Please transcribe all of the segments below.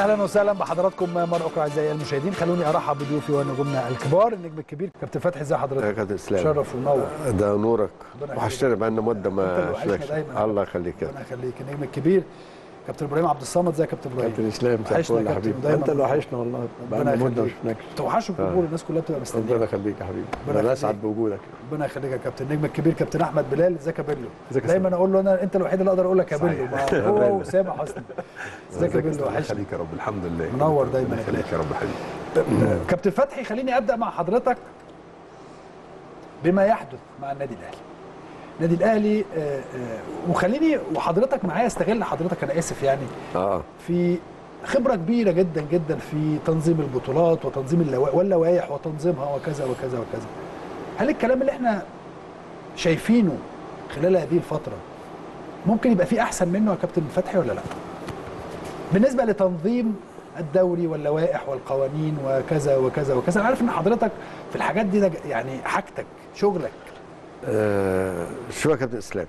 اهلا وسهلا بحضراتكم مره اخرى اعزائي المشاهدين خلوني ارحب بضيوفي ونجومنا الكبار النجم الكبير كابتن فتحي ازي يا حضرتك كابتن اسلام شرف ونور ده نورك ربنا وحشتنا بقالنا مده أنت اللي ما وحشنا شفناكش دايما. الله يخليك يا ربنا يخليك النجم الكبير كابتن ابراهيم عبد الصمد ازي يا كابتن ابراهيم كابتن اسلام مساء وحشنا الفل يا يا كابتن، حبيبي دايما انت اللي وحشنا والله ربنا بقالنا مده ما يخليك. شفناكش توحشوا الجمهور الناس كلها بتبقى مستنيه ربنا يخليك يا حبيبي ربنا انا يخليك. اسعد بوجودك ربنا يخليك يا كابتن النجم الكبير كابتن احمد بلال ازيك يا بيلو ازيك يا دايما اقول له انا انت الوحيد اللي اقدر اقول لك يا بيلو صحيح. ما هو واسامه حسني ازيك يا بيلو الله وحشني يخليك يا رب الحمد لله منور دايما الله يا يخليك يا رب حبيبي كابتن فتحي خليني ابدا مع حضرتك بما يحدث مع النادي الاهلي النادي الاهلي آه، آه، وخليني وحضرتك معايا استغل حضرتك انا اسف يعني اه في خبره كبيره جدا جدا في تنظيم البطولات وتنظيم اللوا- واللوائح وتنظيمها وكذا وكذا وكذا هل الكلام اللي احنا شايفينه خلال هذه الفتره ممكن يبقى فيه احسن منه يا كابتن فتحي ولا لا بالنسبه لتنظيم الدوري واللوائح والقوانين وكذا وكذا وكذا انا عارف ان حضرتك في الحاجات دي ده يعني حاجتك شغلك آه، شوف يا كابتن اسلام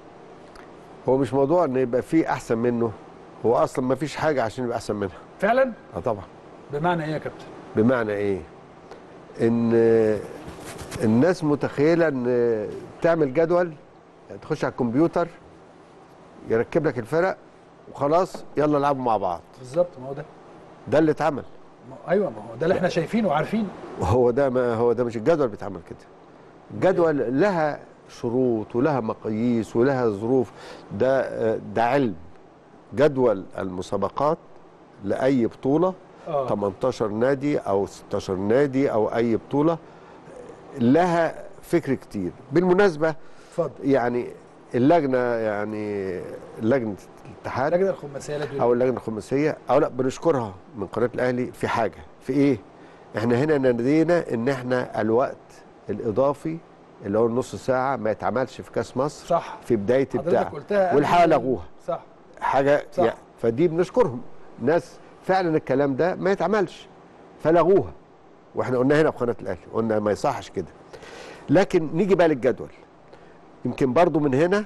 هو مش موضوع ان يبقى في احسن منه هو اصلا ما فيش حاجه عشان يبقى احسن منها فعلا اه طبعا بمعنى ايه يا كابتن بمعنى ايه ان آه، الناس متخيله ان آه، تعمل جدول تخش على الكمبيوتر يركب لك الفرق وخلاص يلا العبوا مع بعض بالظبط ما هو ده ده اللي اتعمل ما- ايوه ما هو ده اللي احنا شايفينه وعارفينه وهو ده ما هو ده مش الجدول بيتعمل كده الجدول لها شروط ولها مقاييس ولها ظروف ده آه، ده علم جدول المسابقات لاي بطوله اه 18 نادي او 16 نادي او اي بطوله لها فكر كتير بالمناسبه اتفضل يعني اللجنه يعني لجنه الاتحاد اللجنه الخماسيه لا او اللجنه الخماسيه او لا بنشكرها من قناه الاهلي في حاجه في ايه احنا هنا نادينا ان احنا الوقت الاضافي اللي هو النص ساعه ما يتعملش في كاس مصر صح في بدايه حضرتك بتاع قلتها قبل- والحقيقه لغوها صح حاجه صح. يعني فدي بنشكرهم ناس فعلا الكلام ده ما يتعملش فلغوها واحنا قلنا هنا في قناه الاهلي قلنا ما يصحش كده لكن نيجي بقى للجدول يمكن برضو من هنا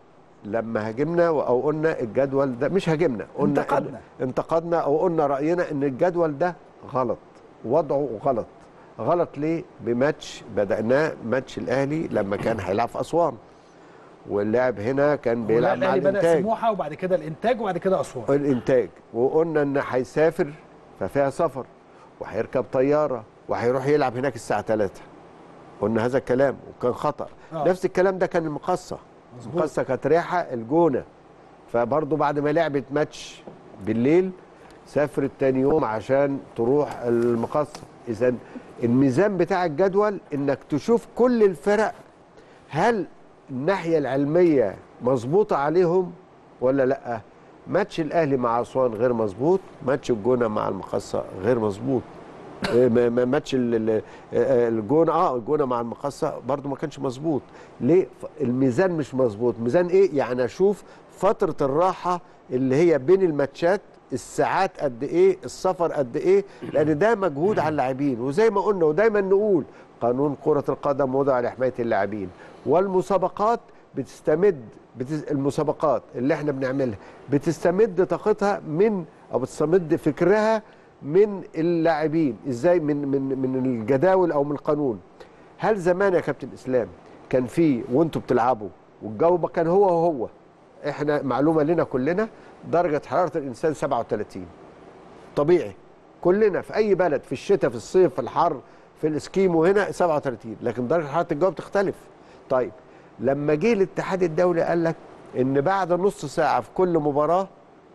لما هاجمنا او قلنا الجدول ده مش هاجمنا قلنا انتقدنا. انتقدنا او قلنا راينا ان الجدول ده غلط وضعه غلط غلط ليه بماتش بدأناه ماتش الاهلي لما كان هيلعب في اسوان واللاعب هنا كان بيلعب مع الاهلي بدا الانتاج سموحه وبعد كده الانتاج وبعد كده اسوان الانتاج وقلنا ان هيسافر ففيها سفر وهيركب طياره وهيروح يلعب هناك الساعه 3 قلنا هذا الكلام وكان خطا آه. نفس الكلام ده كان المقصه مظبوط. المقصه كانت رايحه الجونه فبرضه بعد ما لعبت ماتش بالليل سافرت تاني يوم عشان تروح المقصه اذا الميزان بتاع الجدول انك تشوف كل الفرق هل الناحيه العلميه مظبوطه عليهم ولا لا ماتش الاهلي مع اسوان غير مظبوط ماتش الجونه مع المقصه غير مظبوط إيه، ما- ما- ماتش ال- ال- آه، الجونه اه الجونه مع المقصه برضو ما كانش مظبوط ليه ف- الميزان مش مظبوط ميزان ايه يعني اشوف فتره الراحه اللي هي بين الماتشات الساعات قد ايه السفر قد ايه لان ده مجهود على اللاعبين وزي ما قلنا ودايما نقول قانون كره القدم وضع لحمايه اللاعبين والمسابقات بتستمد بتز... المسابقات اللي احنا بنعملها بتستمد طاقتها من او بتستمد فكرها من اللاعبين ازاي من من من الجداول او من القانون هل زمان يا كابتن اسلام كان في وانتوا بتلعبوا والجو كان هو هو احنا معلومه لنا كلنا درجه حراره الانسان 37 طبيعي كلنا في اي بلد في الشتاء في الصيف في الحر في الاسكيمو هنا 37 لكن درجه حراره الجو بتختلف طيب لما جه الاتحاد الدولي قال لك ان بعد نص ساعه في كل مباراه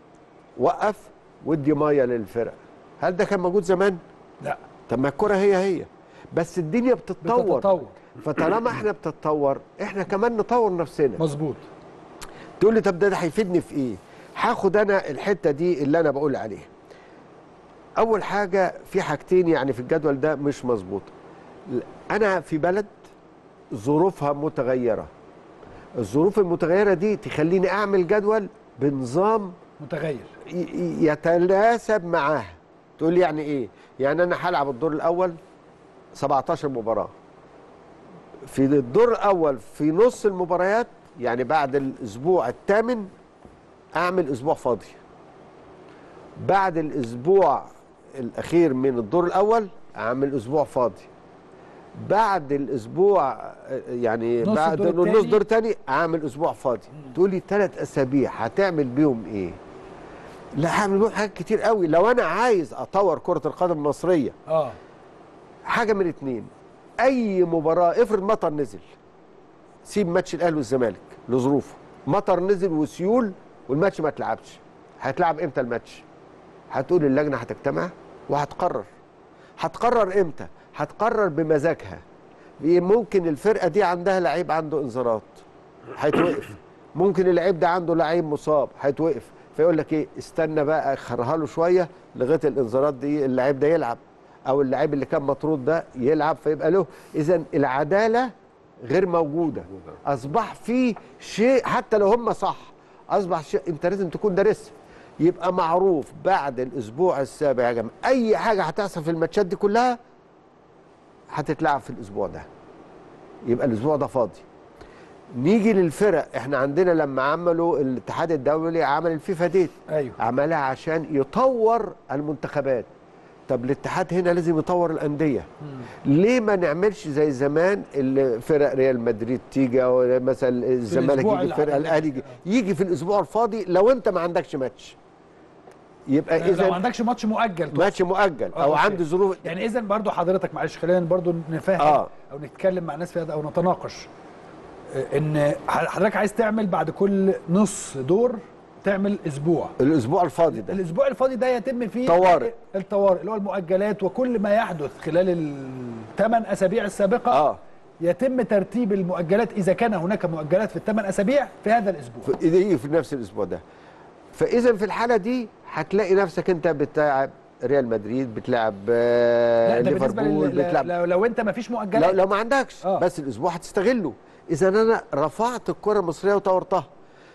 وقف ودي ميه للفرق هل ده كان موجود زمان لا طب ما الكره هي هي بس الدنيا بتتطور بتتطور فطالما احنا بتتطور احنا كمان نطور نفسنا مظبوط تقول لي طب ده, ده هيفيدني في ايه هاخد انا الحته دي اللي انا بقول عليها اول حاجه في حاجتين يعني في الجدول ده مش مظبوط انا في بلد ظروفها متغيره الظروف المتغيره دي تخليني اعمل جدول بنظام متغير ي- ي- يتناسب معاها تقول لي يعني ايه يعني انا هلعب الدور الاول 17 مباراه في الدور الاول في نص المباريات يعني بعد الاسبوع الثامن اعمل اسبوع فاضي بعد الاسبوع الاخير من الدور الاول اعمل اسبوع فاضي بعد الاسبوع آه، يعني نص بعد الدور نص التاني. دور تاني اعمل اسبوع فاضي تقول لي ثلاث اسابيع هتعمل بيهم ايه لا هعمل بيهم حاجات كتير قوي لو انا عايز اطور كره القدم المصريه اه حاجه من اتنين اي مباراه افرض مطر نزل سيب ماتش الاهلي والزمالك لظروفه مطر نزل وسيول والماتش ما اتلعبش هيتلعب امتى الماتش هتقول اللجنه هتجتمع وهتقرر هتقرر امتى هتقرر بمزاجها ممكن الفرقه دي عندها لعيب عنده انذارات هيتوقف ممكن اللعيب ده عنده لعيب مصاب هيتوقف فيقول لك ايه استنى بقى اخرها له شويه لغايه الانذارات دي اللعيب ده يلعب او اللعيب اللي كان مطرود ده يلعب فيبقى له اذا العداله غير موجوده اصبح في شيء حتى لو هم صح اصبح شيء انت لازم تكون دارسها يبقى معروف بعد الاسبوع السابع يا جماعه اي حاجه هتحصل في الماتشات دي كلها هتتلعب في الاسبوع ده يبقى الاسبوع ده فاضي نيجي للفرق احنا عندنا لما عملوا الاتحاد الدولي عمل الفيفا ديت ايوه عملها عشان يطور المنتخبات طب الاتحاد هنا لازم يطور الانديه ليه ما نعملش زي زمان اللي فرق ريال مدريد تيجي او مثلا الزمالك الأسبوع يجي اللي فرقه على- الاهلي يجي يجي في الاسبوع الفاضي لو انت ما عندكش ماتش يبقى لو ما اذا عندكش ماتش مؤجل تقصد. ماتش مؤجل آه، او أوكي. عنده ظروف يعني اذا برضو حضرتك معلش خلينا برضو نفهم آه. او نتكلم مع الناس في هذا او نتناقش آه، ان حضرتك عايز تعمل بعد كل نص دور تعمل اسبوع الاسبوع الفاضي ده الاسبوع الفاضي ده يتم فيه طوارئ. الطوارئ اللي هو المؤجلات وكل ما يحدث خلال الثمان اسابيع السابقه اه يتم ترتيب المؤجلات اذا كان هناك مؤجلات في الثمان اسابيع في هذا الاسبوع في يجي في نفس الاسبوع ده فاذا في الحاله دي هتلاقي نفسك انت بتلعب ريال مدريد بتلعب آه، لا ده بالنسبه ليفربول لل- بتلعب لو, لو انت ما فيش لو, مؤجلات لو ما عندكش آه. بس الاسبوع هتستغله اذا انا رفعت الكره المصريه وطورتها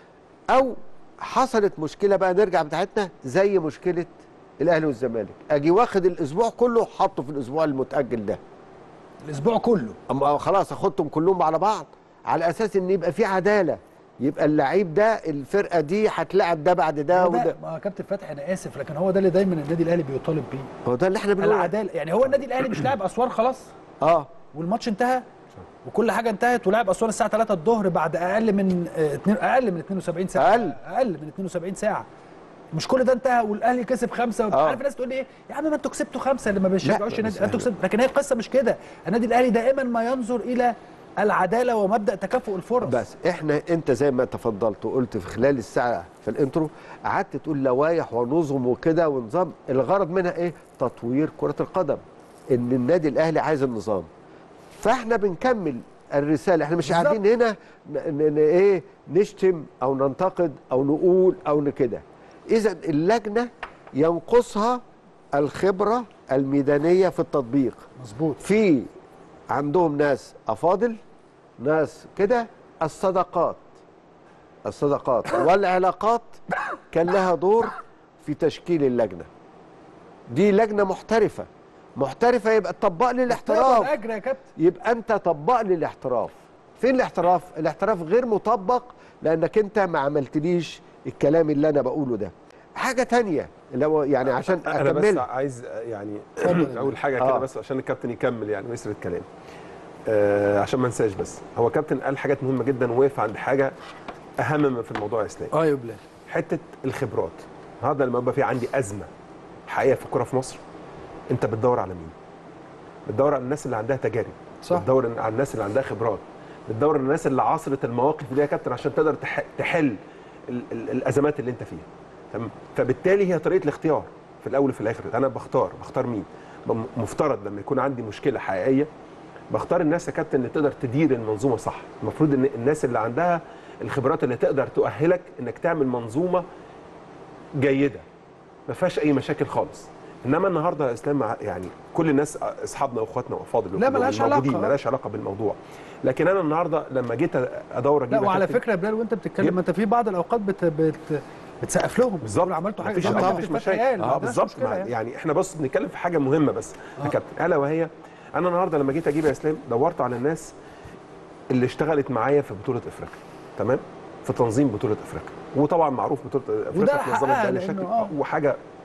او حصلت مشكله بقى نرجع بتاعتنا زي مشكله الاهلي والزمالك اجي واخد الاسبوع كله حاطه في الاسبوع المتاجل ده الاسبوع كله اما خلاص اخدهم كلهم على بعض على اساس ان يبقى في عداله يبقى اللعيب ده الفرقه دي هتلاعب ده بعد ده هو ده وده ما كابتن فتحي انا اسف لكن هو ده اللي دايما النادي الاهلي بيطالب بيه هو ده اللي احنا بنقول العداله يعني هو النادي الاهلي مش لاعب اسوان خلاص اه والماتش انتهى وكل حاجه انتهت ولعب اسوان الساعه 3 الظهر بعد اقل من آه، اتنين- اقل من 72 ساعه أقل. اقل من 72 ساعه مش كل ده انتهى والاهلي كسب خمسه وانت آه. عارف الناس تقول لي ايه يا عم ما انتوا كسبتوا خمسه اللي ما بيشجعوش بس النادي انتوا كسبتوا لكن هي القصه مش كده النادي الاهلي دائما ما ينظر الى العداله ومبدا تكافؤ الفرص بس احنا انت زي ما تفضلت وقلت في خلال الساعه في الانترو قعدت تقول لوائح ونظم وكده ونظام الغرض منها ايه تطوير كره القدم ان النادي الاهلي عايز النظام فاحنا بنكمل الرساله احنا مش بالظبط. قاعدين هنا ن- ن- ن- ايه نشتم او ننتقد او نقول او ن- كده اذا اللجنه ينقصها الخبره الميدانيه في التطبيق مظبوط في عندهم ناس افاضل ناس كده الصداقات الصداقات والعلاقات كان لها دور في تشكيل اللجنه دي لجنه محترفه محترفه يبقى تطبق لي الاحتراف تقبض اجر يا كابتن يبقى انت طبق لي الاحتراف فين الاحتراف الاحتراف غير مطبق لانك انت ما عملتليش الكلام اللي انا بقوله ده حاجه تانية لو يعني عشان انا بس اكمل عايز يعني اتفضل. اول حاجه كده آه. بس عشان الكابتن يكمل يعني ويسرد كلام آه عشان ما انساش بس هو كابتن قال حاجات مهمه جدا ووقف عند حاجه اهم من في الموضوع يا اسلام اه يا بلال حته الخبرات النهارده لما يبقى في عندي ازمه حقيقيه في الكوره في مصر انت بتدور على مين؟ بتدور على الناس اللي عندها تجارب صح. بتدور على الناس اللي عندها خبرات بتدور على الناس اللي عاصرت المواقف دي يا كابتن عشان تقدر تح- تحل ال ال الازمات اللي انت فيها تمام فبالتالي هي طريقه الاختيار في الاول وفي الاخر انا بختار بختار مين م- مفترض لما يكون عندي مشكله حقيقيه بختار الناس يا كابتن اللي تقدر تدير المنظومه صح المفروض ان الناس اللي عندها الخبرات اللي تقدر تؤهلك انك تعمل منظومه جيده ما فيهاش اي مشاكل خالص انما النهارده يا اسلام مع- يعني كل الناس اصحابنا واخواتنا وافاضل لا، ملهاش موجودين، علاقة. ملهاش علاقه بالموضوع لكن انا النهارده لما جيت ادور اجيب لا يا وعلى كابتن- فكره يا بلال وانت بتتكلم يب. ما انت في بعض الاوقات بت بت بتسقف لهم بالظبط بتقول عملتوا حاجه مفيش زي ما طبعا كابتن مفيش فتحي مشاكل قال، ما اه عندناش بالظبط مشكلة مع- يعني. يعني احنا بص بنتكلم في حاجه مهمه بس آه. يا كابتن الا وهي انا النهارده لما جيت اجيب يا اسلام دورت على الناس اللي اشتغلت معايا في بطوله افريقيا تمام في تنظيم بطوله افريقيا وطبعا معروف بطوله وده افريقيا اتنظمت حقها بأي لأنه شكل آه. وحاجه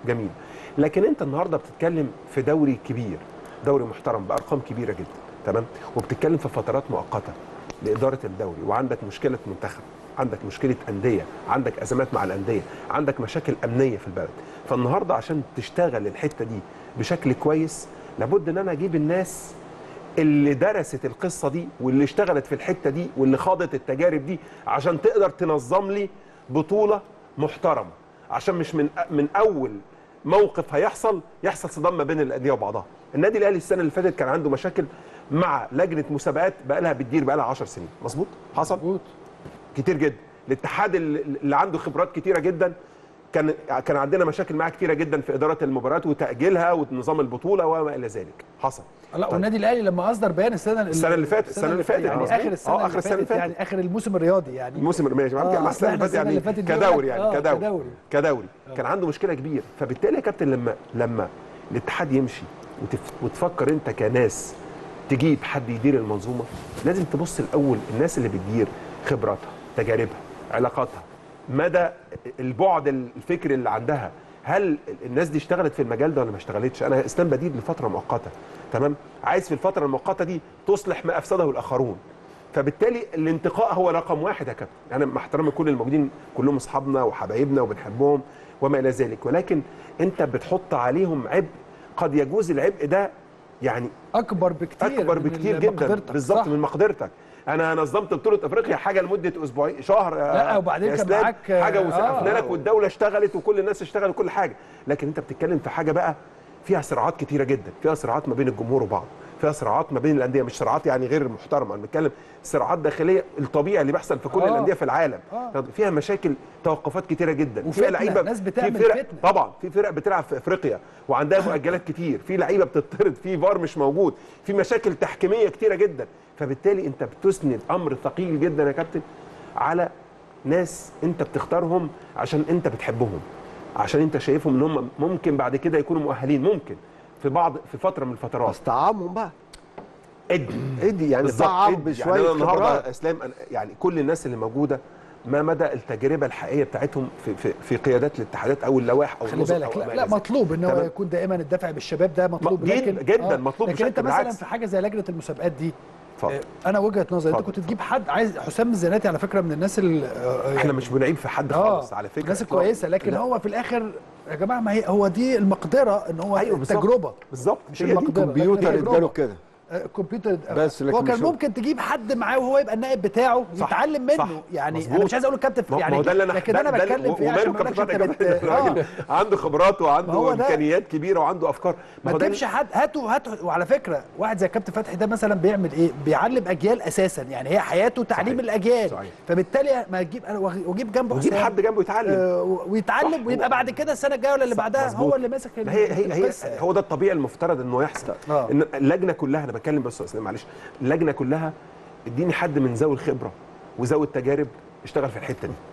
جميل لكن انت النهارده بتتكلم في دوري كبير دوري محترم بارقام كبيره جدا تمام وبتتكلم في فترات مؤقته لاداره الدوري وعندك مشكله منتخب عندك مشكله انديه عندك ازمات مع الانديه عندك مشاكل امنيه في البلد فالنهارده عشان تشتغل الحته دي بشكل كويس لابد ان انا اجيب الناس اللي درست القصه دي واللي اشتغلت في الحته دي واللي خاضت التجارب دي عشان تقدر تنظم لي بطوله محترمه عشان مش من من اول موقف هيحصل يحصل صدام ما بين الانديه وبعضها النادي الاهلي السنه اللي فاتت كان عنده مشاكل مع لجنه مسابقات بقى لها بتدير بقى لها 10 سنين مظبوط حصل مظبوط كتير جدا الاتحاد اللي اللي عنده خبرات كتيره جدا كان كان عندنا مشاكل معاه كتيره جدا في اداره المباريات وتاجيلها ونظام البطوله وما الى ذلك حصل لا طيب. والنادي الاهلي لما اصدر بيان السنه السنة اللي فاتت، السنة اللي فاتت، يعني مظبوط. اخر السنه آه، اللي آخر السنة اللي فاتت يعني اخر الموسم الرياضي يعني الموسم ماشي آه، مع أصل السنه اللي إحنا فاتت يعني السنة اللي فاتت دي كدوري آه، يعني كدوري كدوري. كدوري كان عنده مشكله كبيره فبالتالي يا كابتن لما لما الاتحاد يمشي وتف... وتفكر انت كناس تجيب حد يدير المنظومه لازم تبص الاول الناس اللي بتدير خبراتها تجاربها علاقاتها مدى البعد الفكري اللي عندها هل الناس دي اشتغلت في المجال ده ولا ما اشتغلتش انا اسلام بديل لفتره مؤقته تمام عايز في الفتره المؤقته دي تصلح ما افسده الاخرون فبالتالي الانتقاء هو رقم واحد يا كابتن انا مع احترامي كل الموجودين كلهم اصحابنا وحبايبنا وبنحبهم وما الى ذلك ولكن انت بتحط عليهم عبء قد يجوز العبء ده يعني اكبر بكتير اكبر من بكتير ال- جدا مقدرتك. بالظبط صح. من مقدرتك انا نظمت بطوله افريقيا حاجه لمده اسبوعين شهر لا، وبعدين يا كان إسلام، معاك- حاجه آه. وسقفنا لك والدوله اشتغلت وكل الناس اشتغلت كل حاجه لكن انت بتتكلم في حاجه بقى فيها صراعات كتيره جدا فيها صراعات ما بين الجمهور وبعض فيها صراعات ما بين الانديه مش صراعات يعني غير محترمه انا بتكلم صراعات داخليه الطبيعي اللي بيحصل في كل آه. الانديه في العالم آه. فيها مشاكل توقفات كتيره جدا وفتنة، فيها لعيبه ناس في بتعمل فرق فتنة. طبعا في فرق بتلعب في افريقيا وعندها مؤجلات كتير في لعيبه بتطرد في فار مش موجود في مشاكل تحكيميه كتيره جدا فبالتالي انت بتسند امر ثقيل جدا يا كابتن على ناس انت بتختارهم عشان انت بتحبهم عشان انت شايفهم ان هم ممكن بعد كده يكونوا مؤهلين ممكن في بعض في فتره من الفترات بس طعامهم بقى ادي ادي يعني بالظبط طعم ادي. بشويه يعني انا النهارده خبرات. يا اسلام أنا- يعني كل الناس اللي موجوده ما مدى التجربه الحقيقيه بتاعتهم في في, في قيادات الاتحادات او اللوائح او خلي النظم بالك أو لا, ما لا إلى ذلك. مطلوب ان هو تمام. يكون دائما الدفع بالشباب ده مطلوب جد- لكن جداً مطلوب لكن انت بشكل مثلا بالعكس. في حاجه زي لجنه المسابقات دي اتفضل. آه، انا وجهه نظري انت اتفضل. كنت تجيب حد عايز حسام الزناتي على فكره من الناس اللي احنا مش بنعيب في حد خالص على فكره الناس إطلاقاً. الكويسه لكن لا. هو في الاخر يا جماعه ما هي هو دي المقدره ان هو أيوة بالظبط. التجربه بالظبط مش هي دي. المقدرة. كمبيوتر لكن اداله كده آه، كمبيوتر بس لكن هو كان مش هو. ممكن تجيب حد معاه وهو يبقى النائب بتاعه صح، يتعلم منه صح، يعني مظبوط. انا مش عايز اقول الكابتن ما- يعني ما هو ده اللي انا لكن ده- انا ده- بتكلم في ايه وماله عشان ما اقولكش كابتن انت فتحي بت... كمان؟ آه. الراجل عنده خبرات ما هو وعنده ده. امكانيات كبيره وعنده افكار ما هو ده تجيبش حد هاتوا هاتوا وعلى فكره واحد زي الكابتن فتحي ده مثلا بيعمل ايه؟ بيعلم اجيال اساسا يعني هي حياته تعليم صحيح. اجيال صحيح. فبالتالي ما تجيب انا واجيب جنبه وجيب حسام، حد جنبه يتعلم آه ويتعلم صح. ويبقى بعد كده السنه الجايه ولا اللي صح، بعدها مظبوط. هو اللي ماسك ما هي هي هي القصة يعني. هو ده الطبيعي المفترض انه يحصل آه. ان اللجنه كلها انا بتكلم بس يا اسلام معلش اللجنه كلها اديني حد من ذوي الخبره وذوي التجارب اشتغل في الحته دي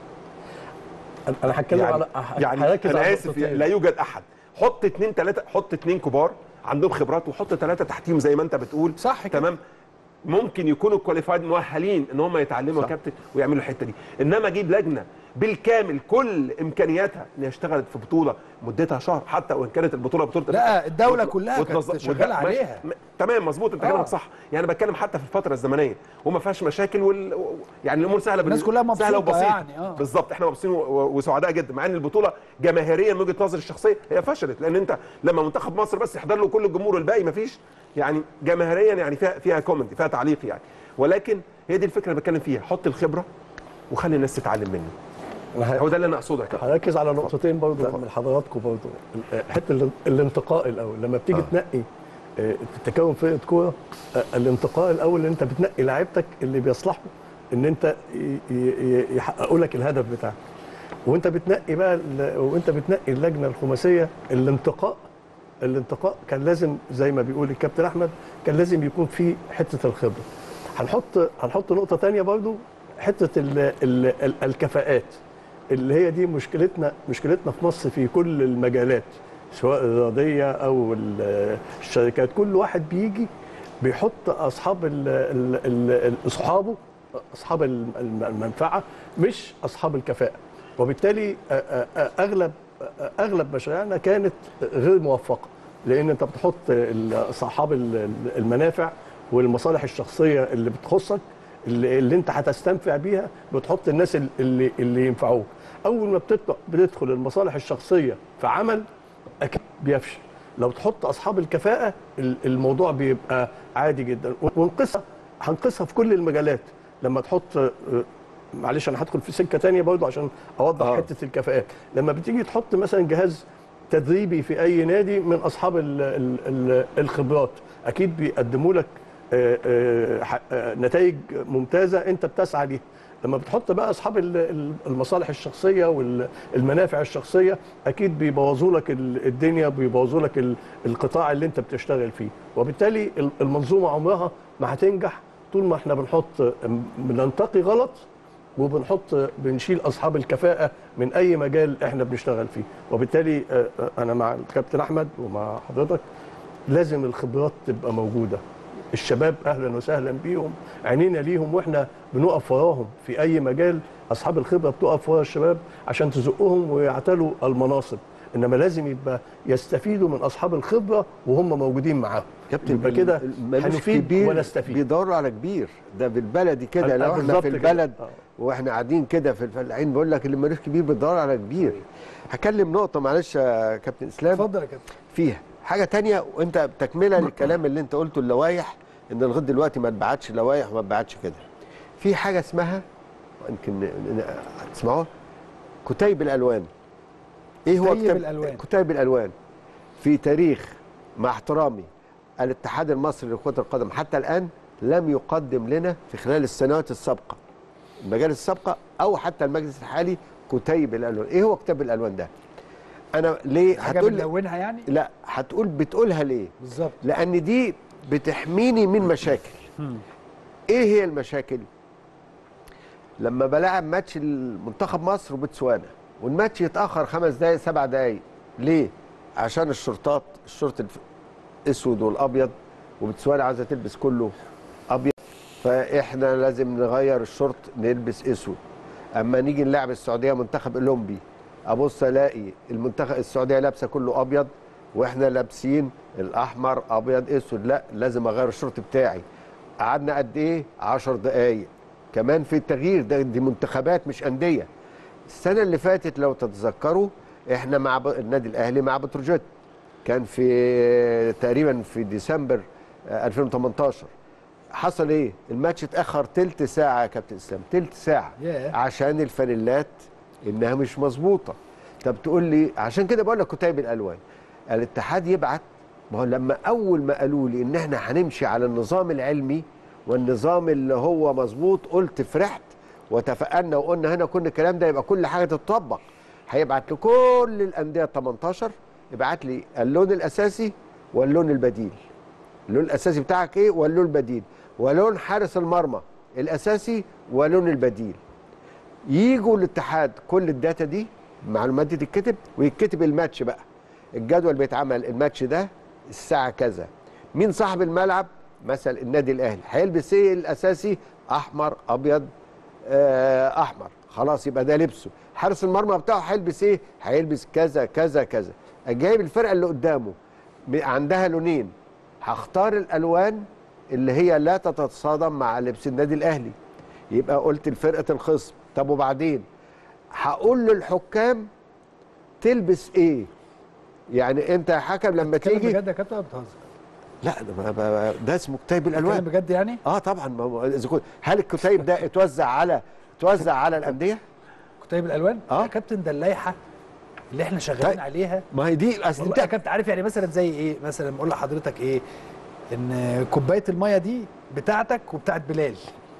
انا أنا هتكلم يعني, على يعني هركز انا على اسف نقطتين. لا يوجد احد حط اثنين ثلاثه حط اثنين كبار عندهم خبرات وحط ثلاثه تحتيهم زي ما انت بتقول صح كده. تمام ممكن يكونوا كواليفايد مؤهلين ان هم يتعلموا يا كابتن ويعملوا الحته دي انما اجيب لجنه بالكامل كل امكانياتها ان هي اشتغلت في بطوله مدتها شهر حتى وان كانت البطوله بطوله لا، الدولة وت- كلها كانت وتنظم- شغالة وده- ماشي. عليها. م- تمام مظبوط انت آه. كلامك صح يعني بتكلم حتى في الفتره الزمنيه وما فيهاش مشاكل وال... و- يعني الامور سهله الناس بالنسبة- كلها مبسوطة سهله وبسيطه يعني، آه. بالظبط احنا مبسوطين و- و- وسعداء جدا مع ان البطوله جماهيريا من وجهه نظري الشخصيه هي فشلت لان انت لما منتخب مصر بس يحضر له كل الجمهور والباقي ما فيش يعني جماهيريا يعني فيها فيها كومنت فيها تعليق يعني ولكن هي دي الفكره اللي بتكلم فيها حط الخبره وخلي الناس تتعلم منه أنا ه- هو ده اللي انا اقصده يا كابتن هركز على نقطتين برضه من حضراتكم برضه حته ال- الانتقاء الاول لما بتيجي آه. تنقي آه، تكون فرقه كوره آه، الانتقاء الاول ان انت بتنقي لعيبتك اللي بيصلحوا ان انت ي- ي- يحققوا لك الهدف بتاعك وانت بتنقي بقى ال- وانت بتنقي اللجنه الخماسيه الانتقاء الانتقاء كان لازم زي ما بيقول الكابتن احمد كان لازم يكون في حته الخبره هنحط هنحط نقطه تانية برضو حته ال ال ال الكفاءات اللي هي دي مشكلتنا مشكلتنا في مصر في كل المجالات سواء الرياضيه او ال- الشركات كل واحد بيجي بيحط اصحاب ال ال ال اصحابه اصحاب الم- الم- المنفعه مش اصحاب الكفاءه وبالتالي أ- أ- أ- اغلب اغلب مشاريعنا كانت غير موفقه لان انت بتحط ال- اصحاب ال- ال- المنافع والمصالح الشخصيه اللي بتخصك اللي, اللي انت هتستنفع بيها بتحط الناس ال- اللي اللي ينفعوك اول ما بتدخل بتدخل المصالح الشخصيه في عمل اكيد بيفشل لو تحط اصحاب الكفاءه ال- الموضوع بيبقى عادي جدا ونقصها هنقصها في كل المجالات لما تحط آه، معلش انا هدخل في سكه تانية برضه عشان اوضح آه. آه. حته الكفاءات لما بتيجي تحط مثلا جهاز تدريبي في اي نادي من اصحاب ال ال ال الخبرات اكيد بيقدموا لك آه، آه، ح- آه، نتائج ممتازه انت بتسعى ليها لما بتحط بقى اصحاب ال- ال- المصالح الشخصيه والمنافع الشخصيه اكيد بيبوظوا لك ال- الدنيا بيبوظوا لك ال- القطاع اللي انت بتشتغل فيه وبالتالي ال- المنظومه عمرها ما هتنجح طول ما احنا بنحط بننتقي غلط وبنحط بنشيل اصحاب الكفاءه من اي مجال احنا بنشتغل فيه وبالتالي آه، آه، انا مع الكابتن احمد ومع حضرتك لازم الخبرات تبقى موجوده الشباب اهلا وسهلا بيهم عينينا ليهم واحنا بنقف وراهم في اي مجال اصحاب الخبره بتقف ورا الشباب عشان تزقهم ويعتلوا المناصب انما لازم يبقى يستفيدوا من اصحاب الخبره وهم موجودين معاهم يبقى كده ملوش هنفيد كبير ونستفيد بيدوروا على كبير ده بالبلدي كده أه، لو احنا بالظبط في كده. البلد آه. واحنا قاعدين كده في الفلاحين بقول لك اللي ملوش كبير بيدور على كبير هكلم نقطه معلش يا كابتن اسلام اتفضل يا كابتن فيها حاجه تانية وانت تكمله للكلام اللي انت قلته اللوائح ان لغايه دلوقتي ما اتبعتش لوائح وما اتبعتش كده في حاجه اسمها يمكن تسمعوها كتيب الالوان ايه هو كتيب كتاب الألوان. كتيب الالوان في تاريخ مع احترامي الاتحاد المصري لكره القدم حتى الان لم يقدم لنا في خلال السنوات السابقه المجالس السابقه او حتى المجلس الحالي كتيب الالوان ايه هو كتاب الالوان ده انا ليه حاجه هتقول لي- بنلونها يعني لا هتقول بتقولها ليه بالظبط لان دي بتحميني من مشاكل ايه هي المشاكل لما بلاعب ماتش المنتخب مصر وبتسوانا والماتش يتاخر خمس دقائق سبع دقائق ليه عشان الشرطات الشرط الف- الاسود والابيض وبتسوانا عايزه تلبس كله ابيض فاحنا لازم نغير الشرط نلبس اسود اما نيجي نلعب السعوديه منتخب اولمبي ابص الاقي المنتخب السعوديه لابسه كله ابيض واحنا لابسين الاحمر ابيض اسود لا لازم اغير الشرط بتاعي قعدنا قد ايه 10 دقائق كمان في التغيير ده دي منتخبات مش انديه السنه اللي فاتت لو تتذكروا احنا مع ب... النادي الاهلي مع بتروجيت كان في تقريبا في ديسمبر آه، 2018 حصل ايه الماتش اتاخر تلت ساعه يا كابتن اسلام تلت ساعه ياه. عشان الفانيلات انها مش مظبوطه طب تقول لي عشان كده بقول لك كتيب الالوان الاتحاد يبعت ما هو لما اول ما قالوا لي ان احنا هنمشي على النظام العلمي والنظام اللي هو مظبوط قلت فرحت وتفائلنا وقلنا هنا كل الكلام ده يبقى كل حاجه تتطبق هيبعت لكل الانديه 18 يبعت لي اللون الاساسي واللون البديل اللون الاساسي بتاعك ايه واللون البديل ولون حارس المرمى الاساسي ولون البديل يجوا الاتحاد كل الداتا دي المعلومات دي تتكتب ويتكتب الماتش بقى الجدول بيتعمل الماتش ده الساعه كذا مين صاحب الملعب مثلا النادي الاهلي هيلبس ايه الاساسي احمر ابيض آه احمر خلاص يبقى ده لبسه حارس المرمى بتاعه هيلبس ايه هيلبس كذا كذا كذا جايب الفرقه اللي قدامه م- عندها لونين هختار الالوان اللي هي لا تتصادم مع لبس النادي الاهلي يبقى قلت لفرقه الخصم طب وبعدين هقول للحكام تلبس ايه يعني انت يا حكم لما بتتكلم تيجي بجد يا كابتن ولا بتهزر لا ده, ما- ما- ده اسمه كتيب بتتكلم الالوان بجد يعني اه طبعا ما هو اذا كنت هل الكتيب ده اتوزع على اتوزع على الانديه كتيب الالوان آه. يا كابتن ده اللائحه اللي احنا شغالين طيب. عليها ما هي دي اصل والله يا انت كابتن عارف يعني مثلا زي ايه مثلا بقول لحضرتك ايه ان كوبايه الميه دي بتاعتك وبتاعت بلال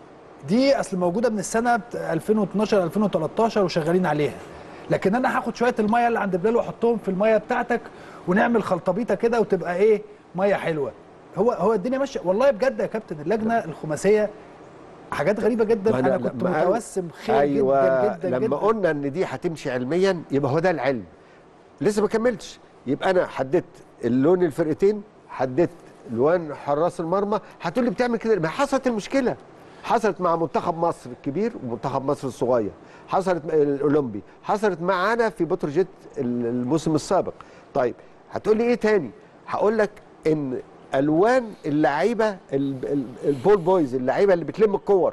دي اصل موجوده من السنه بت- 2012 2013 وشغالين عليها لكن انا هاخد شويه الميه اللي عند بلال واحطهم في الميه بتاعتك ونعمل خلطبيطه كده وتبقى ايه ميه حلوه هو هو الدنيا ماشيه والله بجد يا كابتن اللجنه الخماسيه حاجات غريبه جدا ما انا كنت لما قال- متوسم خير ايوه جدا جدا لما جدا قلنا ان دي هتمشي علميا يبقى هو ده العلم لسه ما كملتش يبقى انا حددت اللون الفرقتين حددت الوان حراس المرمى هتقول لي بتعمل كده ما حصلت المشكله حصلت مع منتخب مصر الكبير ومنتخب مصر الصغير حصلت مع الاولمبي حصلت معانا في بتروجيت الموسم السابق طيب هتقول لي ايه تاني هقول لك ان الوان اللعيبه ال- ال- البول بويز اللعيبه اللي بتلم الكور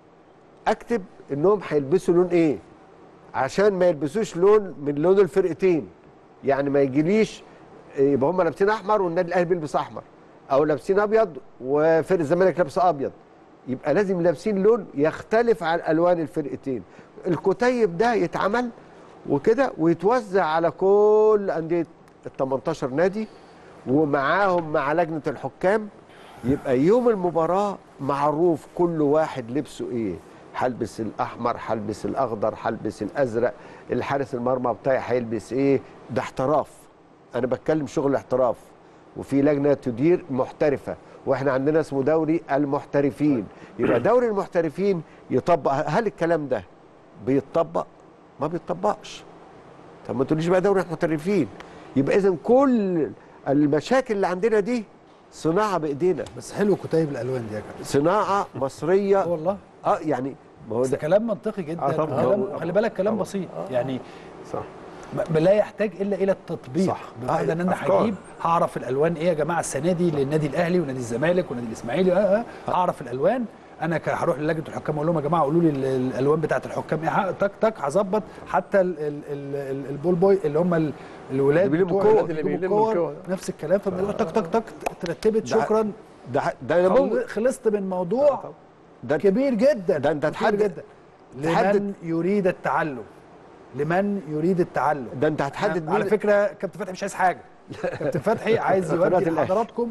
اكتب انهم هيلبسوا لون ايه عشان ما يلبسوش لون من لون الفرقتين يعني ما يجيليش يبقى هم لابسين احمر والنادي الاهلي بيلبس احمر او لابسين ابيض وفرق الزمالك لابسه ابيض يبقى لازم لابسين لون يختلف عن الوان الفرقتين الكتيب ده يتعمل وكده ويتوزع على كل انديه ال 18 نادي ومعاهم مع لجنه الحكام يبقى يوم المباراه معروف كل واحد لبسه ايه هلبس الاحمر هلبس الاخضر هلبس الازرق الحارس المرمى بتاعي هيلبس ايه ده احتراف انا بتكلم شغل احتراف وفي لجنه تدير محترفه واحنا عندنا اسمه دوري المحترفين يبقى دوري المحترفين يطبق هل الكلام ده بيتطبق ما بيتطبقش طب ما تقوليش بقى دوري المحترفين يبقى اذا كل المشاكل اللي عندنا دي صناعه بايدينا بس حلو كتيب الالوان دي يا كابتن صناعه مصريه آه والله اه يعني ما هو بس ده كلام منطقي جدا آه طبعاً. كلام طبعاً. خلي بالك كلام طبعاً. بسيط يعني صح ب- لا يحتاج الا الى التطبيق صح. بمعنى ان انا أفكار. هجيب هعرف الالوان ايه يا جماعه السنه دي للنادي الاهلي ونادي الزمالك ونادي الاسماعيلي آه آه هعرف الالوان انا ك- هروح للجنه الحكام اقول لهم يا جماعه قولوا لي ال- الالوان بتاعه الحكام ايه ه- تك تك هظبط حتى ال- ال- ال- ال- البول بوي اللي هم ال- الولاد اللي بيلموا بتوع الكور. اللي اللي بيلموا بيلموا الكور الكور. نفس الكلام فبيقولوا تك تك تك ترتبت ده- شكرا ده ده انا ممكن خل- خلصت من موضوع ده كبير جدا ده أنت كبير تحدد- جدا تحدد- لمن يريد التعلم لمن يريد التعلم ده انت هتحدد على مين فكره كابتن فتحي مش عايز حاجه كابتن فتحي عايز قناة يودي الأهلي. لحضراتكم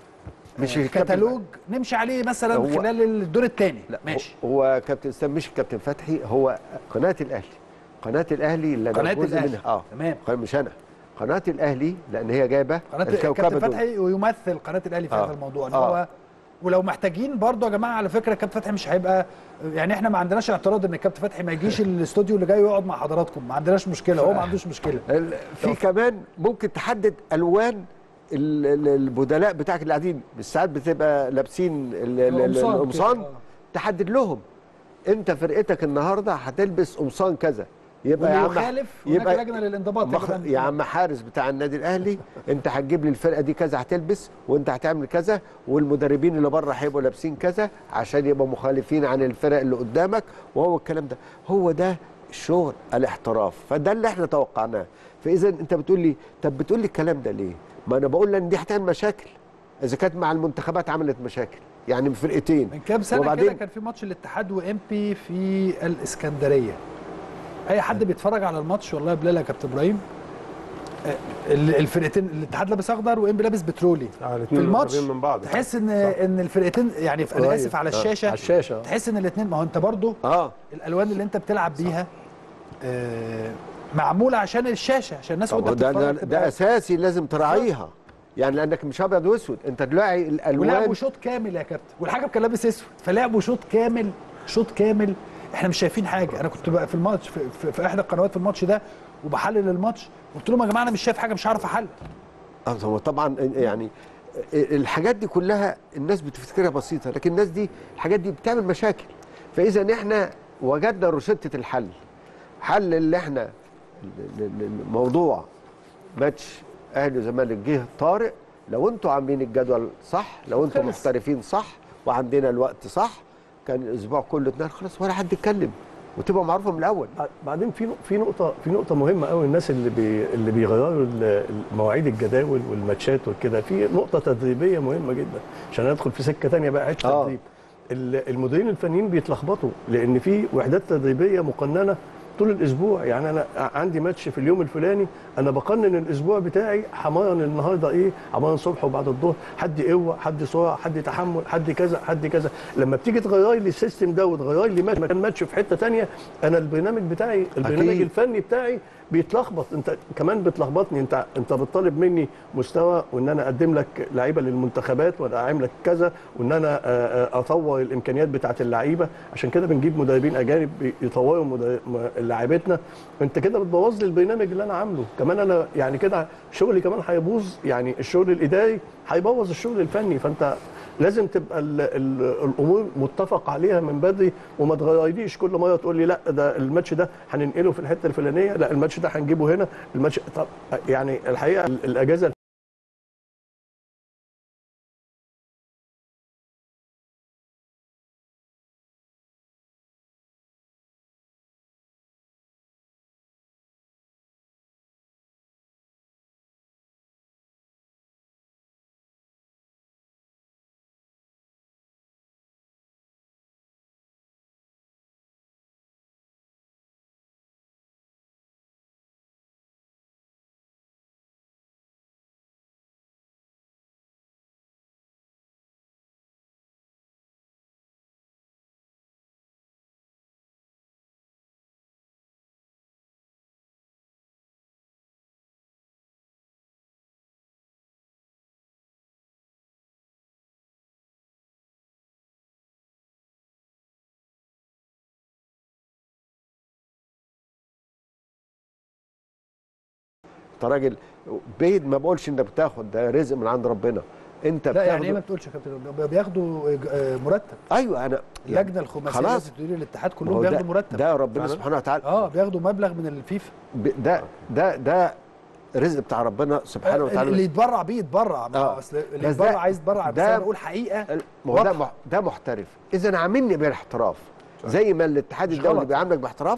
مش آه، الكابتن كتالوج نمشي عليه مثلا هو- خلال الدور الثاني لا ماشي هو هو كابتن اسلام مش كابتن فتحي هو قناه الاهلي قناه الاهلي اللي أنا قناه جزء الاهلي منها اه تمام قناة- مش انا قناه الاهلي لان هي جايبه قناه الكوكبة كابتن دول. فتحي ويمثل قناه الاهلي في آه. هذا الموضوع ان آه. هو ولو محتاجين برضه يا جماعه على فكره كابتن فتحي مش هيبقى يعني احنا ما عندناش اعتراض ان كابتن فتحي ما يجيش الاستوديو اللي جاي يقعد مع حضراتكم ما عندناش مشكله هو ما عندوش مشكله ال- في كمان ممكن تحدد الوان ال- ال- البدلاء بتاعك اللي قاعدين ساعات بتبقى لابسين ال- ال- ال- القمصان القمصان كده، آه. تحدد لهم انت فرقتك النهارده هتلبس قمصان كذا يبقى واللي يا عم يخالف هناك لجنه للانضباط مخ... يجب أن- يا عم حارس بتاع النادي الاهلي انت هتجيب لي الفرقه دي كذا هتلبس وانت هتعمل كذا والمدربين اللي بره هيبقوا لابسين كذا عشان يبقوا مخالفين عن الفرق اللي قدامك وهو الكلام ده هو ده شغل الاحتراف فده اللي احنا توقعناه فاذا انت بتقول لي طب بتقول لي الكلام ده ليه ما انا بقول لك ان دي هتعمل مشاكل اذا كانت مع المنتخبات عملت مشاكل يعني فرقتين من كام سنه وبعدين- كده كان في ماتش الاتحاد وامبي في الاسكندريه اي حد بيتفرج على الماتش والله بلال يا كابتن ابراهيم آه، ال- الفرقتين الاتحاد لابس اخضر وامبي لابس بترولي آه، في الاتنين الماتش قريبين من بعض تحس ان صح. ان الفرقتين يعني انا قريب. اسف على آه، الشاشه على الشاشة. تحس ان الاثنين ما هو انت برضو اه الالوان اللي انت بتلعب بيها آه، معموله عشان الشاشه عشان الناس طب وانت ده, ده, بتتفرج ده تبقى- اساسي لازم تراعيها يعني لانك مش ابيض واسود انت تلاقي الالوان ولعبوا شوط كامل يا كابتن والحكم كان لابس اسود فلعبوا شوط كامل شوط كامل احنا مش شايفين حاجه انا كنت بقى في الماتش في, في, في احدى القنوات في الماتش ده وبحلل الماتش قلت لهم يا جماعه انا مش شايف حاجه مش هعرف احلل آه، هو طبعا يعني الحاجات دي كلها الناس بتفتكرها بسيطه لكن الناس دي الحاجات دي بتعمل مشاكل فاذا احنا وجدنا روشته الحل حل اللي احنا ال- ال- الموضوع ماتش اهلي وزمالك جه طارئ لو انتوا عاملين الجدول صح لو انتوا خلص. محترفين صح وعندنا الوقت صح كان الاسبوع كله اتنين خلاص ولا حد يتكلم وتبقى معروفه من الاول بعدين في في نقطه في نقطه مهمه قوي الناس اللي بي اللي بيغيروا ال- مواعيد الجداول والماتشات وكده في نقطه تدريبيه مهمه جدا عشان ندخل في سكه تانية بقى عيش آه. تدريب ال- المديرين الفنيين بيتلخبطوا لان في وحدات تدريبيه مقننه طول الاسبوع يعني انا عندي ماتش في اليوم الفلاني انا بقنن الاسبوع بتاعي حمايا النهارده ايه حمايا الصبح وبعد الظهر حد قوه حد سرعه حد تحمل حد كذا حد كذا لما بتيجي تغير لي السيستم ده وتغير لي ماتش مكان ماتش في حته تانية انا البرنامج بتاعي البرنامج أكيد. الفني بتاعي بيتلخبط انت كمان بتلخبطني انت انت بتطالب مني مستوى وان انا اقدم لك لعيبه للمنتخبات وانا اعمل لك كذا وان انا آه، آه، اطور الامكانيات بتاعه اللعيبه عشان كده بنجيب مدربين اجانب يطوروا مدر- م- لاعيبتنا انت كده بتبوظ لي البرنامج اللي انا عامله كمان انا يعني كده شغلي كمان هيبوظ يعني الشغل الاداري هيبوظ الشغل الفني فانت لازم تبقى ال ال الامور متفق عليها من بدري وما تغيريش كل مره تقول لي لا ده الماتش ده هننقله في الحته الفلانيه لا الماتش ده هنجيبه هنا الماتش طب يعني الحقيقه ال- الاجازه انت راجل بعيد ما بقولش انك بتاخد ده رزق من عند ربنا انت لا يعني ايه ما بتاخده بتقولش يا كابتن بياخدوا آه، مرتب ايوه انا اللجنه الخماسيه خلاص. التي تدير الاتحاد ما كلهم هو ده- بياخدوا مرتب ده ربنا فعلا؟ سبحانه وتعالى اه بياخدوا مبلغ من الفيفا ب- ده ده ده رزق بتاع ربنا سبحانه اللي وتعالى يتبرع بيه يتبرع ما هو آه. اصل اللي بس يتبرع ده- عايز يتبرع بس ده- انا بقول حقيقه ما هو ده واضحة. مح- ده محترف اذا عاملني بالاحتراف زي ما الاتحاد مش الدولي غلط. بيعاملك باحتراف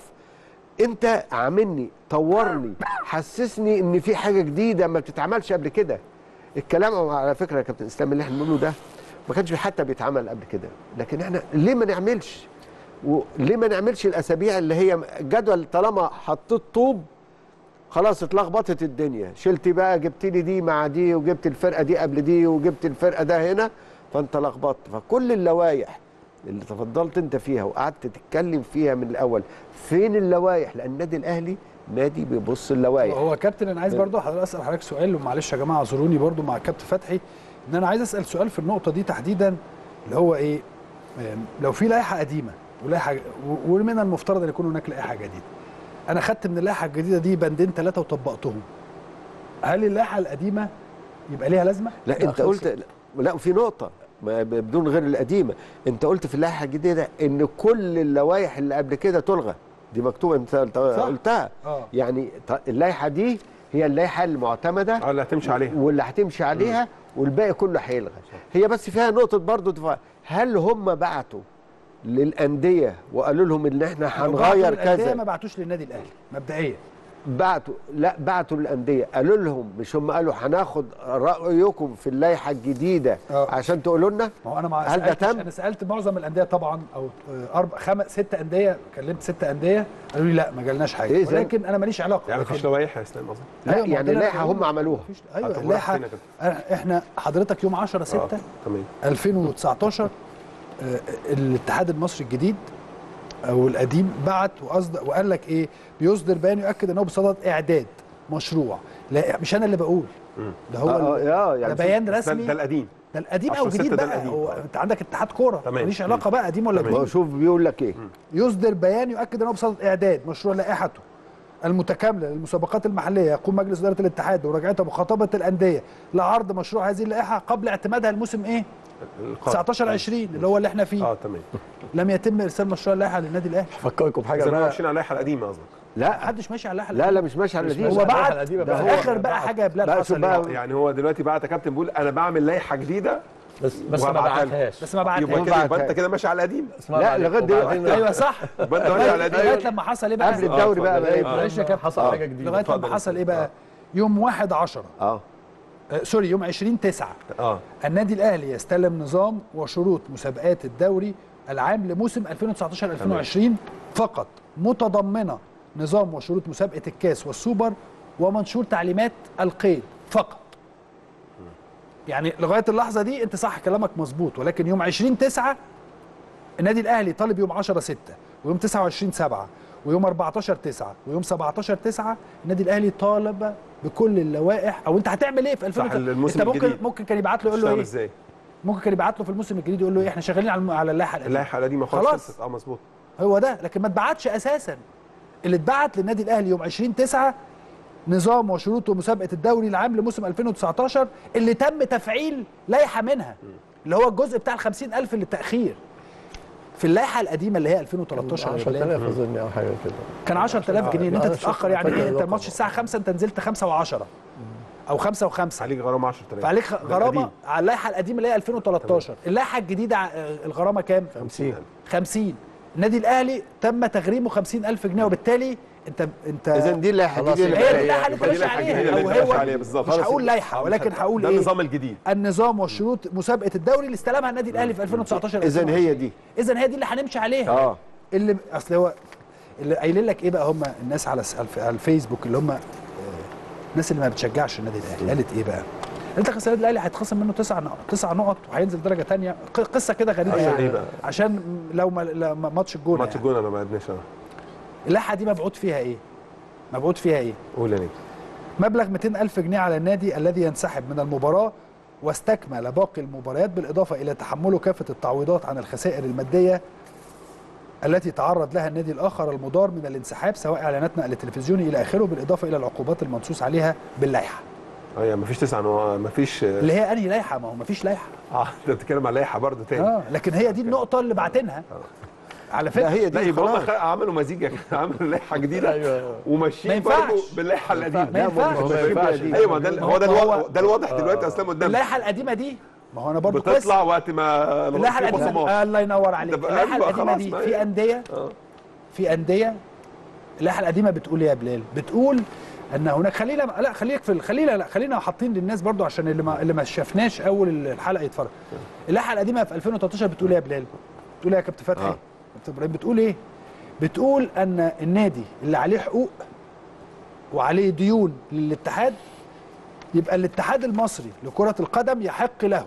انت عاملني طورني حسسني ان في حاجه جديده ما بتتعملش قبل كده الكلام على فكره يا كابتن اسلام اللي احنا بنقوله ده ما كانش حتى بيتعمل قبل كده لكن احنا ليه ما نعملش وليه ما نعملش الاسابيع اللي هي جدول طالما حطيت طوب خلاص اتلخبطت الدنيا شلت بقى جبت لي دي مع دي وجبت الفرقه دي قبل دي وجبت الفرقه ده هنا فانت لخبطت فكل اللوائح اللي تفضلت انت فيها وقعدت تتكلم فيها من الاول فين اللوائح لان النادي الاهلي نادي بيبص اللوائح هو كابتن انا عايز برضو حضرتك اسال حضرتك سؤال ومعلش يا جماعه اعذروني برضو مع كابتن فتحي ان انا عايز اسال سؤال في النقطه دي تحديدا اللي هو ايه آم، لو في لائحه قديمه ولائحه و- ومن المفترض ان يكون هناك لائحه جديده انا خدت من اللائحه الجديده دي بندين ثلاثه وطبقتهم هل اللائحه القديمه يبقى ليها لازمه لا انت خلصت. قلت لا في نقطه ما بدون غير القديمه انت قلت في اللائحه الجديده ان كل اللوائح اللي قبل كده تلغى دي مكتوبه انت قلت- صح. قلتها اه يعني ط- اللائحه دي هي اللائحه المعتمده اه اللي هتمشي عليها واللي هتمشي عليها والباقي كله هيلغى هي بس فيها نقطه برضو دفاع. هل هم بعتوا للانديه وقالوا لهم ان احنا هنغير الأندية كذا ما بعتوش للنادي الاهلي مبدئيا بعتوا لا بعتوا للانديه قالوا لهم مش هم قالوا هناخد رايكم في اللائحه الجديده آه. عشان تقولوا لنا ما هو انا ما هل ده سألتش تم؟ انا سالت معظم الانديه طبعا او آه، اربع خمس ست انديه كلمت ست انديه قالوا لي لا ما جالناش حاجه إيه زي- ولكن انا ماليش علاقه يعني لكن- مفيش لوائح يا اسلام اصلا لا أيوة، ما يعني عندنا اللائحه القانون. هم عملوها مفيش آه، ايوه طب اللائحه وقتنا كده. احنا حضرتك يوم 10 6 آه، تمام 2019 آه، الاتحاد المصري الجديد او القديم بعت وأصدق وقال لك ايه بيصدر بيان يؤكد انه بصدد اعداد مشروع لا مش انا اللي بقول ده هو اه ال- اه ده يعني بيان بس ده- رسمي ده القديم ده القديم 10 او ستة جديد ده بقى القديم. هو آه. انت عندك اتحاد كوره تمام. ماليش علاقه بقى قديم ولا تمام. هو جديد شوف بيقول لك ايه يصدر بيان يؤكد انه بصدد اعداد مشروع لائحته المتكامله للمسابقات المحليه يقوم مجلس اداره الاتحاد بمراجعتها مخاطبه الانديه لعرض مشروع هذه اللائحه قبل اعتمادها الموسم ايه القادم. 19 20 اللي هو اللي احنا فيه اه تمام لم يتم ارسال مشروع اللائحه للنادي الاهلي افكركم بحاجه اذا هو بقى ماشيين على اللائحه القديمه قصدك لا محدش ماشي على اللائحه لا لا مش ماشي على مش دي ماشي هو على بعت اللائحة القديمة، ده بس في هو اخر بقى حاجه يا بلال لا، حصل شوف بقى إيه؟ يعني هو دلوقتي بعت يا كابتن بيقول انا بعمل لائحه جديده بس بس ما وهبعتها بعتهاش بس ما يبقى بعتهاش كده يبقى بعتها. انت كده ماشي على القديم لا لغايه دلوقتي ايوه صح يبقى انت ماشي على لغايه القديم لما حصل ايه بقى قبل الدوري بقى اتفضل. بقى آه. معلش يا كابتن حصل حاجه جديده لغايه اتفضل. لما حصل ايه بقى يوم 1 10 اه آه، سوري يوم 20 9 اه النادي الاهلي يستلم نظام وشروط مسابقات الدوري العام لموسم 2019 2020 فقط متضمنه نظام وشروط مسابقه الكاس والسوبر ومنشور تعليمات القيد فقط يعني لغايه اللحظه دي انت صح كلامك مظبوط ولكن يوم 20 9 النادي الاهلي طالب يوم 10 6 ويوم 29 7 ويوم 14 9 ويوم 17 9 النادي الاهلي طالب بكل اللوائح او انت هتعمل ايه في 2000 صح، الموسم انت ممكن الجديد. ممكن كان يبعت له يقول له اشتغل ايه ازاي ممكن كان يبعت له في الموسم الجديد يقول له ايه احنا شغالين على على اللائحه القديمه اللائحه القديمه خلاص خلاص. خلصت. اه مظبوط هو ده لكن ما اتبعتش اساسا اللي اتبعت للنادي الاهلي يوم 20 9 نظام وشروط مسابقه الدوري العام لموسم 2019 اللي تم تفعيل لائحه منها اللي هو الجزء بتاع ال 50000 اللي التاخير في اللائحه القديمه اللي هي 2013 يا بلال 10000 اظن او حاجه كده كان 10000 جنيه ان انت أنا تتاخر يعني فاكر ايه انت الرقم. الماتش الساعه 5 انت نزلت 5 و10 او 5 و5 عليك غرامه 10000 فعليك ده غرامه القديم. على اللائحه القديمه اللي هي 2013 اللائحه الجديده ع- الغرامه كام 50 50 النادي الاهلي تم تغريمه 50000 جنيه وبالتالي انت انت اذا دي اللائحه خلاص الجديده هي اللي دي اللائحه اللي يبقى انت دي ماشي اللائحة عليها الجديدة اللي او انت ماشي هو عليها بالظبط. مش خلاص هقول لائحه ولكن هقول ده ايه النظام الجديد النظام والشروط مسابقه الدوري اللي استلمها النادي الاهلي في 2019 اذا هي دي اذا هي دي اللي هنمشي عليها اه اللي اصل هو اللي قايلين لك ايه بقى هم الناس على الس- على الفيسبوك اللي هم آه، الناس اللي ما بتشجعش النادي الاهلي قالت ايه بقى؟ قالت لك أصل النادي الاهلي هيتخصم منه تسع نقط تسع نقط وهينزل درجه ثانيه قصه كده غريبه عشان يعني ايه بقى؟ عشان لو ما لو ما- ماتش الجونه ماتش يعني. الجون انا ما عدناش انا اللائحه دي مبعوث فيها ايه؟ مبعوث فيها ايه؟ قول يا نجم مبلغ 200 ألف جنيه على النادي الذي ينسحب من المباراة واستكمل باقي المباريات بالإضافة إلى تحمله كافة التعويضات عن الخسائر المادية التي تعرض لها النادي الآخر المضار من الانسحاب سواء إعلانات نقل تلفزيوني إلى آخره بالإضافة إلى العقوبات المنصوص عليها باللائحة اه يعني مفيش تسعه نوع- مفيش اه اللي هي أنهي لائحة ما هو مفيش لائحة آه، انت بتتكلم على لائحه برضه تاني آه لكن هي دي النقطة اللي بعتينها على لا فكرة هي لا دي يبقى هم خلاص خ- عملوا مزيج عملوا لائحه جديده ايوه ما وماشيين ينفعش. برضه باللائحه القديمه ما ينفعش. ما ينفعش دي. ايوه ما ده هو ده ما هو- الوا- ده الواضح دلوقتي اصلا قدام اللائحة القديمة دي ما هو أنا برضو بتطلع وقت ما اللائحة في القديمة خصومات. الله ينور عليك تبقى اللائحة أيوة القديمة خلاص دي ما في هي. أندية آه. في أندية اللائحة القديمة بتقول إيه يا بلال؟ بتقول أن هناك خلينا لا خليك في ال- خلينا لا خلينا حاطين للناس برضو عشان اللي ما اللي ما شافناش أول الحلقة يتفرج. اللائحة القديمة في 2013 بتقول إيه يا بلال؟ بتقول إيه يا كابتن فتحي؟ آه. كابتن إبراهيم بتقول إيه؟ بتقول أن النادي اللي عليه حقوق وعليه ديون للاتحاد يبقى الاتحاد المصري لكرة القدم يحق له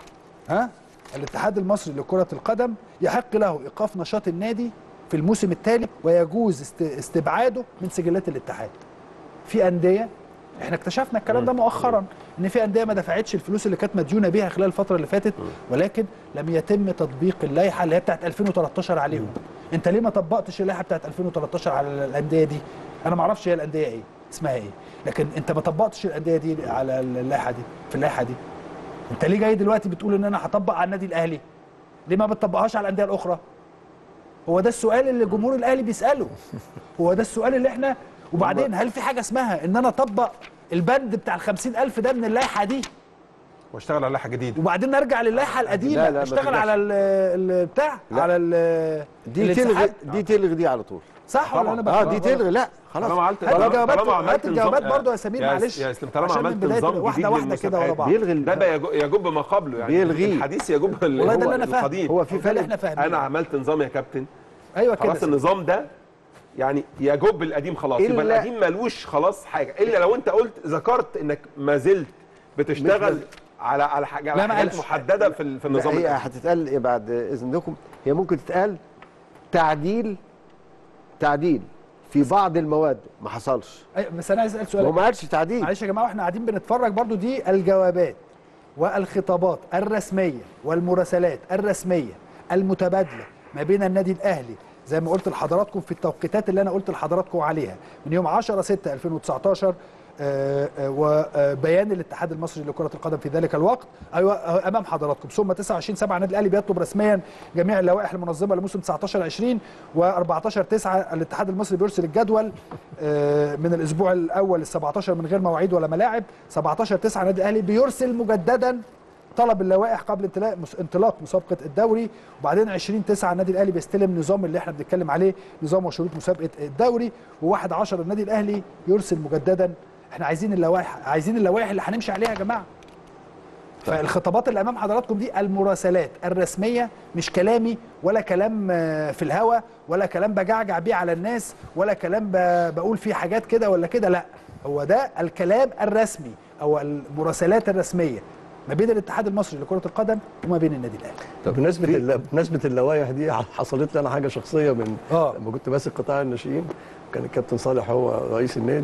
ها الاتحاد المصري لكرة القدم يحق له إيقاف نشاط النادي في الموسم التالي ويجوز است- استبعاده من سجلات الاتحاد في أندية احنا اكتشفنا الكلام ده مؤخرا ان في انديه ما دفعتش الفلوس اللي كانت مديونه بيها خلال الفتره اللي فاتت ولكن لم يتم تطبيق اللائحه اللي هي بتاعت 2013 عليهم انت ليه ما طبقتش اللائحه بتاعت 2013 على الانديه دي انا ما اعرفش هي الانديه ايه اسمها ايه لكن انت ما طبقتش الانديه دي على اللائحه دي في اللائحه دي انت ليه جاي دلوقتي بتقول ان انا هطبق على النادي الاهلي ليه ما بتطبقهاش على الانديه الاخرى هو ده السؤال اللي جمهور الاهلي بيساله هو ده السؤال اللي احنا وبعدين هل في حاجه اسمها ان انا اطبق البند بتاع ال 50000 ده من اللائحه دي واشتغل على لائحه جديده وبعدين نرجع للائحه القديمه لا، لا، ما اشتغل ترجعش. على ال- ال- بتاع لا. على ال- دي تلغي الانسحاب. دي تلغي دي على طول صح ولا طبعاً. انا اه بقى- دي تلغي لا طالما خلاص عملت هات طالما- الجوابات طالما عملت هات الجوابات نظام- برضه يا سمير يا- معلش يا اسلام طالما عشان من عملت بداية نظام واحده جديد واحده كده ورا للمسابقات، بعض بيلغي ده بقى يجو- يجب ما قبله يعني بيلغيه. الحديث يجب ال- والله ده هو اللي انا فاهمه القديم هو في ده اللي فرق احنا فاهمينه انا عملت نظام يا كابتن ايوه كده خلاص النظام ده يعني يجب القديم خلاص يبقى إلا- القديم ملوش خلاص حاجه الا لو انت قلت ذكرت انك ما زلت بتشتغل مش على على حاجه لا، على ما حاجات قالش. محدده في ال- في لا النظام هي القديم. هتتقال إيه بعد اذنكم هي ممكن تتقال تعديل تعديل في بعض المواد ما حصلش أيوة، بس انا عايز اسال سؤال هو ما قالش تعديل معلش يا جماعه واحنا قاعدين بنتفرج برضو دي الجوابات والخطابات الرسميه والمراسلات الرسميه المتبادله ما بين النادي الاهلي زي ما قلت لحضراتكم في التوقيتات اللي انا قلت لحضراتكم عليها من يوم 10 6 2019 آه، آه، وبيان الاتحاد المصري لكرة القدم في ذلك الوقت أيوة آه، أمام حضراتكم ثم 29 7 النادي الأهلي بيطلب رسميا جميع اللوائح المنظمة لموسم 19 20 و14 9 الاتحاد المصري بيرسل الجدول آه، من الأسبوع الأول ال 17 من غير مواعيد ولا ملاعب 17 9 النادي الأهلي بيرسل مجددا طلب اللوائح قبل انطلاق مس- انطلاق مسابقه الدوري وبعدين 20 9 النادي الاهلي بيستلم نظام اللي احنا بنتكلم عليه نظام وشروط مسابقه الدوري و1 10 النادي الاهلي يرسل مجددا احنا عايزين اللوائح عايزين اللوائح اللي هنمشي عليها يا جماعه فالخطابات اللي امام حضراتكم دي المراسلات الرسميه مش كلامي ولا كلام آه، في الهوا ولا كلام بجعجع بيه على الناس ولا كلام ب- بقول فيه حاجات كده ولا كده لا هو ده الكلام الرسمي او المراسلات الرسميه ما بين الاتحاد المصري لكره القدم وما بين النادي الاهلي بمناسبه الل- بمناسبه اللوائح دي حصلت لي انا حاجه شخصيه من آه. لما كنت ماسك قطاع الناشئين كان الكابتن صالح هو رئيس النادي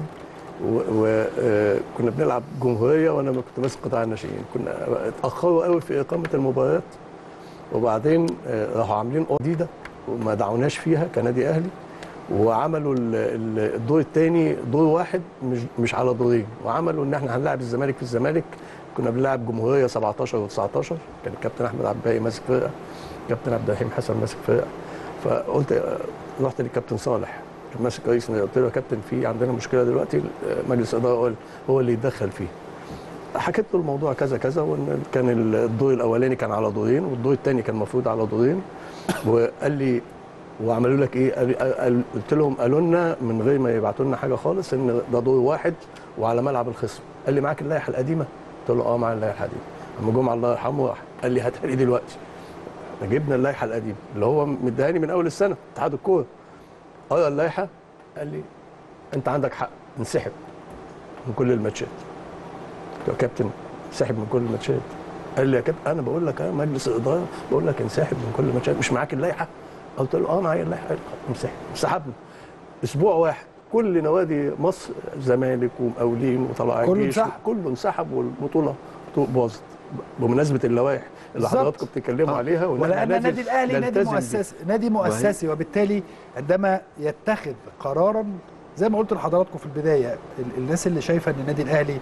وكنا بنلعب جمهوريه وانا ما كنت ماسك قطاع الناشئين كنا اتاخروا قوي في اقامه المباريات وبعدين آه، راحوا عاملين قوه جديده وما دعوناش فيها كنادي اهلي وعملوا ال- ال- الدور الثاني دور واحد مش مش على دورين وعملوا ان احنا هنلاعب الزمالك في الزمالك كنا بنلعب جمهوريه 17 و19 كان الكابتن احمد عبد الباقي ماسك فرقه كابتن عبد الرحيم حسن ماسك فرقه فقلت آه، رحت للكابتن صالح كان ماسك رئيس النادي. قلت له يا كابتن في عندنا مشكله دلوقتي آه، مجلس الاداره هو- هو اللي يتدخل فيه حكيت له الموضوع كذا كذا وان كان الدور الاولاني كان على دورين والدور الثاني كان المفروض على دورين وقال لي وعملوا لك ايه؟ قال- قال- قلت لهم قالوا لنا من غير ما يبعتوا لنا حاجه خالص ان ده دور واحد وعلى ملعب الخصم قال لي معاك اللائحه القديمه؟ قلت له اه معايا اللائحه القديمه اما جم الله يرحمه راح قال لي هاتها لي دلوقتي جبنا اللائحه القديمه اللي هو مديهاني من اول السنه اتحاد الكوره قرا اللائحه قال لي انت عندك حق انسحب من كل الماتشات قلت له يا كابتن انسحب من كل الماتشات قال لي يا كابتن انا بقول لك انا مجلس الاداره بقول لك انسحب من كل الماتشات مش معاك اللائحه قلت له اه معايا اللائحه قال لي خلاص، انسحب انسحبنا اسبوع واحد كل نوادي مصر زمالك ومقاولين وطلائع كله الجيش انسحب. كله انسحب والبطوله باظت بمناسبه اللوائح اللي بالظبط. حضراتكم بتتكلموا آه. عليها وإن إحنا ولان لازم النادي الاهلي نادي نلتزم بيه. مؤسسي نادي مؤسسي وبالتالي عندما يتخذ قرارا زي ما قلت لحضراتكم في البدايه ال- الناس اللي شايفه ان النادي الاهلي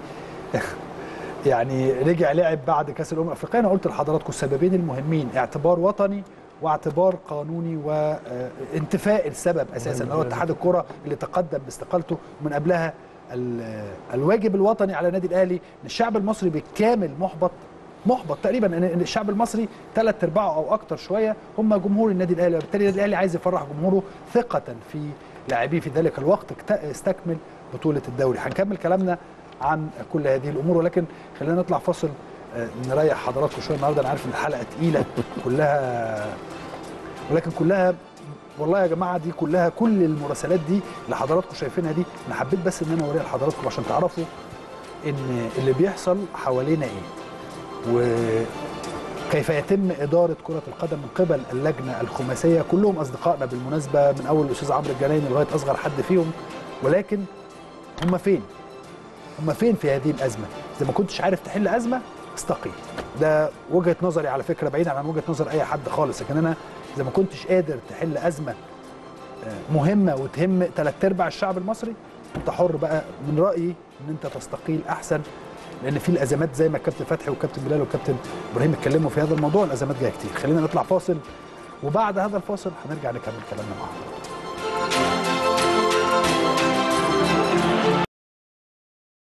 يعني رجع لعب بعد كاس الامم الافريقيه انا قلت لحضراتكم السببين المهمين اعتبار وطني واعتبار قانوني وانتفاء السبب اساسا اللي هو اتحاد الكره اللي تقدم باستقالته ومن قبلها ال- الواجب الوطني على النادي الاهلي ان الشعب المصري بالكامل محبط محبط تقريبا ان إن الشعب المصري ثلاث ارباعه او اكتر شويه هم جمهور النادي الاهلي وبالتالي النادي الاهلي عايز يفرح جمهوره ثقه في لاعبيه في ذلك الوقت اكت- استكمل بطوله الدوري هنكمل كلامنا عن كل هذه الامور ولكن خلينا نطلع فاصل آه، نريح حضراتكم شويه النهارده انا عارف ان الحلقه تقيله كلها ولكن كلها والله يا جماعه دي كلها كل المراسلات دي اللي حضراتكم شايفينها دي انا حبيت بس ان انا اوريها لحضراتكم عشان تعرفوا ان اللي بيحصل حوالينا ايه وكيف يتم إدارة كرة القدم من قبل اللجنة الخماسية كلهم أصدقائنا بالمناسبة من أول الأستاذ عمرو الجنايني لغاية أصغر حد فيهم ولكن هم فين؟ هم فين في هذه الأزمة؟ إذا ما كنتش عارف تحل أزمة استقيل ده وجهة نظري على فكرة بعيدا عن وجهة نظر أي حد خالص لكن أنا إذا ما كنتش قادر تحل أزمة آه، مهمة وتهم ثلاث أرباع الشعب المصري أنت حر بقى من رأيي إن أنت تستقيل أحسن لان في الازمات زي ما الكابتن فتحي والكابتن بلال والكابتن ابراهيم اتكلموا في هذا الموضوع الازمات جايه كتير خلينا نطلع فاصل وبعد هذا الفاصل هنرجع نكمل كلامنا مع حضراتكم